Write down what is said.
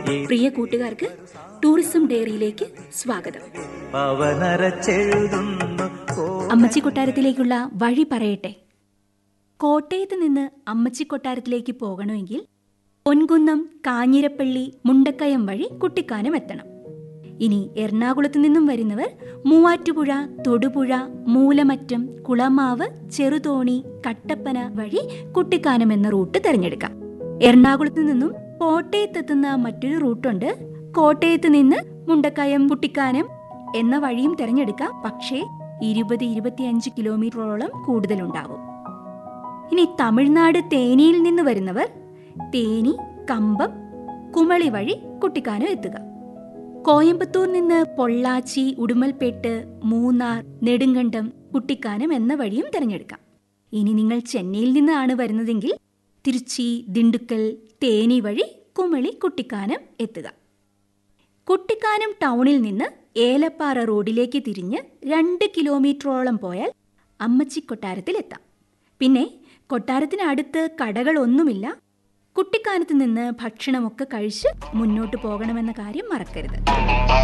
പ്രിയ കൂട്ടുകാർക്ക് ടൂറിസം ഡയറിയിലേക്ക് സ്വാഗതം പവനരച്ചെഴുതുന്നു അമ്മച്ചി കൊട്ടാരത്തിലേക്കുള്ള വഴി പറയട്ടെ കോട്ടയത്ത് നിന്ന് അമ്മച്ചി കൊട്ടാരത്തിലേക്ക് പോകണമെങ്കിൽ പൊൻകുന്നം കാഞ്ഞിരപ്പള്ളി മുണ്ടക്കയം വഴി കുട്ടിക്കാനം എത്തണം ഇനി എറണാകുളത്ത് നിന്നും വരുന്നവർ മൂവാറ്റുപുഴ തൊടുപുഴ മൂലമറ്റം കുളമാവ് ചെറുതോണി കട്ടപ്പന വഴി കുട്ടിക്കാനം എന്ന റൂട്ട് തിരഞ്ഞെടുക്കാം എറണാകുളത്ത് നിന്നും കോട്ടയത്തെത്തുന്ന മറ്റൊരു റൂട്ടുണ്ട് കോട്ടയത്ത് നിന്ന് മുണ്ടക്കയം കുട്ടിക്കാനം എന്ന വഴിയും തിരഞ്ഞെടുക്കാം പക്ഷേ ഇരുപത് ഇരുപത്തിയഞ്ച് കിലോമീറ്ററോളം കൂടുതലുണ്ടാവും ഇനി തമിഴ്നാട് തേനിയിൽ നിന്ന് വരുന്നവർ തേനി കമ്പം കുമളി വഴി കുട്ടിക്കാനം എത്തുക കോയമ്പത്തൂർ നിന്ന് പൊള്ളാച്ചി ഉടുമൽപേട്ട് മൂന്നാർ നെടുങ്കണ്ടം കുട്ടിക്കാനം എന്ന വഴിയും തിരഞ്ഞെടുക്കാം ഇനി നിങ്ങൾ ചെന്നൈയിൽ നിന്നാണ് വരുന്നതെങ്കിൽ തിരുച്ചി ദിണ്ടുക്കൽ തേനി വഴി കുമളി കുട്ടിക്കാനം എത്തുക കുട്ടിക്കാനം ടൗണിൽ നിന്ന് ഏലപ്പാറ റോഡിലേക്ക് തിരിഞ്ഞ് രണ്ട് കിലോമീറ്ററോളം പോയാൽ അമ്മച്ചി കൊട്ടാരത്തിലെത്താം പിന്നെ കൊട്ടാരത്തിനടുത്ത് കടകളൊന്നുമില്ല കുട്ടിക്കാനത്ത് നിന്ന് ഭക്ഷണമൊക്കെ കഴിച്ച് മുന്നോട്ട് പോകണമെന്ന കാര്യം മറക്കരുത്